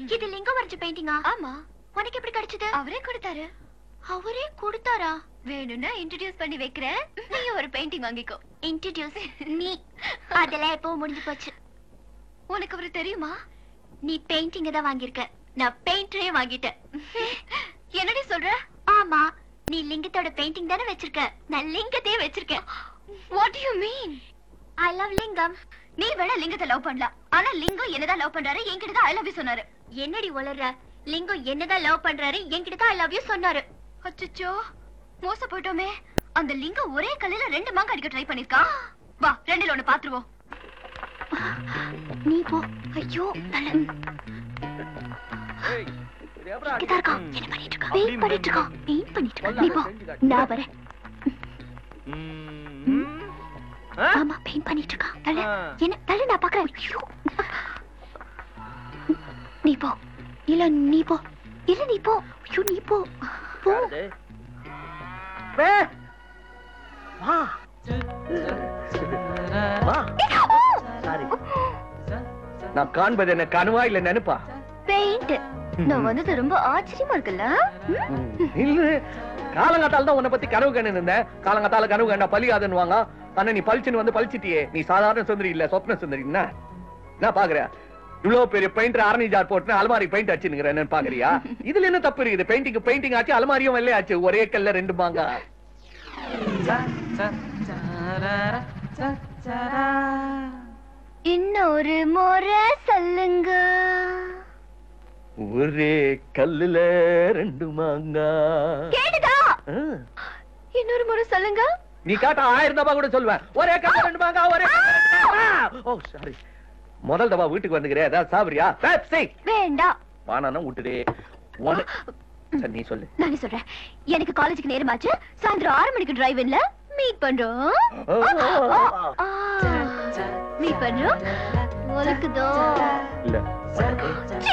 இது லிங்கம் வரைஞ்ச பெயிண்டிங்கா ஆமா உனக்கு எப்படி கிடைச்சது அவரே கொடுத்தாரு அவரே கொடுத்தாரா வேணும்னா இன்ட்ரடியூஸ் பண்ணி வைக்கிறேன் நீ ஒரு பெயிண்டிங் வாங்கிக்கோ இன்ட்ரடியூஸ் நீ அதெல்லாம் எப்போ முடிஞ்சு போச்சு உனக்கு அவரு தெரியுமா நீ பெயிண்டிங் தான் வாங்கியிருக்க நான் பெயிண்டரே வாங்கிட்டேன் என்னடி சொல்ற ஆமா நீ லிங்கத்தோட பெயிண்டிங் தானே வச்சிருக்க நான் லிங்கத்தையே வச்சிருக்கேன் what you mean I love Lingam நீ வேணா லிங்கத்தை லவ் பண்ணலாம் ஆனா லிங்கம் என்னதான் லவ் பண்றாரு என்கிட்ட தான் ஐ லவ் யூ சொன்னாரு என்னடி உளற லிங்கம் என்னதான் லவ் பண்றாரு என்கிட்ட தான் ஐ லவ் யூ சொன்னாரு அச்சச்சோ மோச போயிட்டோமே அந்த லிங்கம் ஒரே கல்லுல ரெண்டு மாங்க அடிக்க ட்ரை பண்ணிருக்கான் வா ரெண்டுல ஒண்ணு பாத்துருவோம் நீ போ ஐயோ நல்ல இங்கதான் இருக்கான். என்ன பண்ணிட்டு இருக்கான்? Paint பண்ணிட்டு இருக்கான். Paint பண்ணிட்டு இருக்கான். நீ போ. நான் வரேன். ஆமா, paint பண்ணிட்டு இருக்கான். தள்ளு. ஆ. என்ன? தள்ளு, நான் பார்க்கறேன். ஐயோ. நீ போ. இல்ல, நீ போ. இல்ல, நீ போ. ஐயோ, நீ போ. போ. வா வா சாரி நான் காண்பது என்ன கனவா இல்ல நினைப்பா Paint. நான் வந்தது ரொம்ப ஆச்சரியமா இருக்குல்ல ம்? இல்ல காலங்காத்தால தான் உன்னை பத்தி கனவு கண்டு இருந்தேன் காலங்காத்தால கனவு கண்டா பலியாதுன்னு வாங்க ஆனா நீ பளிச்சுன்னு வந்து பளிச்சிட்டியே நீ சாதாரண சுந்தரி இல்ல சொப்ன சுந்தரி என்ன என்ன பாக்குற இவ்வளவு பெரிய பெயிண்டர் அரணி ஜார் போட்டு அலமாரி பெயிண்ட் அடிச்சுன்னு பாக்குறியா இதுல என்ன தப்பு இருக்குது பெயிண்டிங் பெயிண்டிங் ஆச்சு அலமாரியும் வெள்ளையாச்சு ஒரே கல்ல ரெண்டு மாங்க இன்னொரு முறை சொல்லுங்க ஒரே கல்லுல ரெண்டு மாங்கா கேட்டுதா ஆ. இன்னொரு முறை சொல்லுங்க நீ காட்ட ஆயிரம் தபா கூட சொல்லுவேன் ஒரே கல்ல ரெண்டு மாங்கா ஒரே கல்லுல ரெண்டு மாங்கா. ஓ சாரி முதல் தபா வீட்டுக்கு வந்துக்கிறேன் ஏதாவது சாப்பிடுறியா பெப்சி வேண்டாம் வானானா விட்டுடு உன- சரி நீ சொல்லு நானே சொல்றேன் எனக்கு காலேஜுக்கு நேரமாச்சு சாயந்தரம் ஆறு மணிக்கு டிரைவ் இன்ல மீட் பண்றோம் மீட் பண்றோம் உனக்குதோ இல்ல சீ.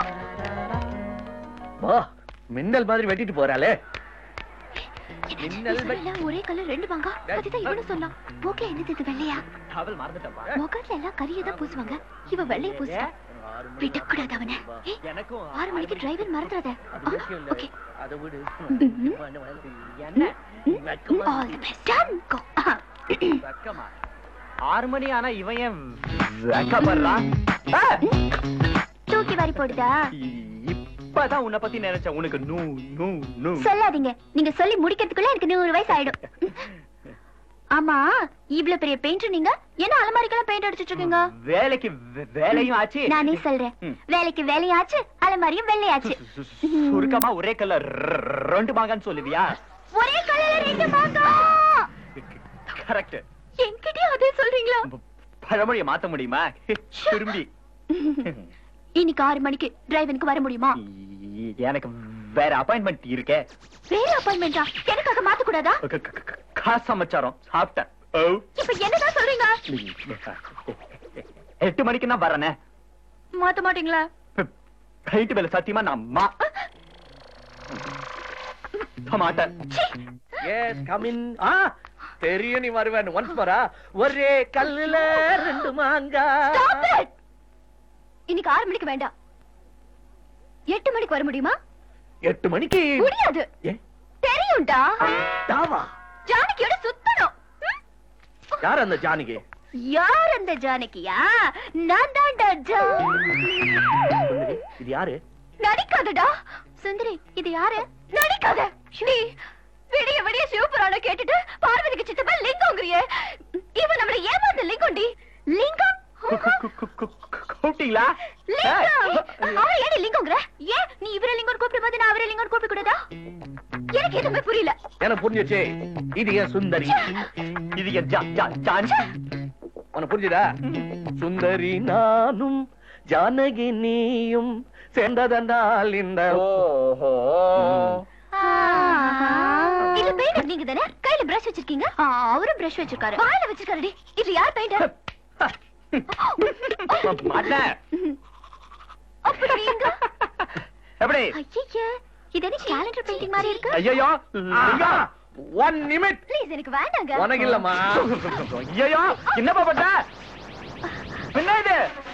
வா மின்னல் மாதிரி வெட்டிட்டு போறாளே என்ன மின்னல் வெ- சொல்லல, ஒரே கலர் ரெண்டு வாங்க அதுதான் இவனும் சொன்னான் போக்கல என்னது இது வெள்ளையா அவள் மறந்துட்டப்பா முகத்துல எல்லாம் கரியை தான் பூசுவாங்க இவ வெள்ளைய பூசுறான் விடக்கூடாது அவனை ஏய், எனக்கும் ஆறு மணிக்கு டிரைவர் மறந்துடாத அது விஷயம் இல்ல. ஓகே அதை விடு ம்ம். என்ன ஆல் தி பெஸ்ட் டன் கோ வெக்கமா ஆறு மணி ஆனா இவன் ஏன் வெக்கப்படுறான் ஆ! தூக்கி வாரி போடுதா இப்பதான் உன்னை பத்தி நினைச்சேன் உனக்கு நூ நூ நூ சொல்லாதீங்க நீங்க சொல்லி முடிக்கிறதுக்குள்ள எனக்கு நூறு வயசு ஆயிடும் ஆமா இவ்ளோ பெரிய பெயிண்டர் நீங்க என்ன அலமாரிக்கெல்லாம் பெயிண்ட் அடிச்சிட்டு இருக்கீங்க வேலைக்கு வே- வேலையும் ஆச்சு நானே சொல்றேன் ம். வேலைக்கு வேலையும் ஆச்சு அலமாரியும் வெள்ளையாச்சு சு- சு- சு- சுருக்கமா ஒரே கல்ல ரெண்டு மாங்கன்னு சொல்லுவியா ஒரே கலர்ல ரெண்டு மாங்கா கரெக்ட் என்கிட்டயும் அதே சொல்றீங்களா பழமொழியை மாத்த முடியுமா திரும்பி இன்னைக்கு ஆறு மணிக்கு டிரைவனுக்கு வர முடியுமா எனக்கு வேற அப்பாயின்மெண்ட் இருக்கே வேற அப்பாயின்மெண்டா எனக்காக மாத்த கூடாதா க- க- க- காசு சமைச்சாரோம் சாப்பிட்டேன் ஓ. இப்ப என்னதான் சொல்றீங்க எட்டு மணிக்கு நான் வரேனே மாத்த மாட்டீங்களா ரைட்டு வேலை சத்தியமா நான் மா மாட்டேன் எஸ் கம் இன் ஆ தெரியும் நீ வருவேன் ஒன்ஸ் மரா ஒரே கல்லுல ரெண்டு மாங்கா Stop it! இன்னைக்கு ஆறு மணிக்கு வேண்டாம் எட்டு மணிக்கு வர முடியுமா எட்டு மணிக்கு முடியாது ஏ, தெரியும்டா தாவா ஜானகியோட சுத்தணும் ம்? யார் அந்த ஜானகி யார் அந்த ஜானகியா நான் தான்டா ஜா சுந்தரி, இது யாரு நடிக்காதடா சுந்தரி இது யாரு நடிக்காத நீ விடிய விடிய சிவபுராணம் கேட்டுட்டு பார்வதிக்கு சித்தப்பா லிங்கம்ங்கிறியே இவன் நம்மள ஏமாந்த லிங்கம்டி லிங்கம் கூப்பிட்டீங்களா லிங்கம் அவன் ஏடி லிங்கம்ங்கிற ஏன் நீ இவரை லிங்கம் கூப்பிடும் போது நான் அவரை லிங்கம் கூப்பிட கூடாதா எனக்கு எதுவுமே புரியல எனக்கு புரிஞ்சுச்சு இது என் சுந்தரி இது என் ஜா- ஜா- ஜான் உனக்கு புரிஞ்சுதா சுந்தரி நானும் ஜானகி நீயும் சேர்ந்ததென்றால் இந்த ஓஹோ இது பெயிண்டர் நீங்க தானே கையில பிரஷ் வச்சிருக்கீங்க ஆ, அவரும் பிரஷ் வச்சிருக்காரு வாயில வச்சிருக்காருடி இது யார் பெயிண்டர் மாட்டேன் அப்படி நீங்க எப்படி ஐயே இது என்ன கேலண்டர் பெயிண்டிங் மாதிரி இருக்கு ஐயோ ஒன் நிமிட் ப்ளீஸ் எனக்கு வேண்டாங்க உனக்கு இல்லம்மா ஐயோ என்னப்பா பண்ண என்ன இது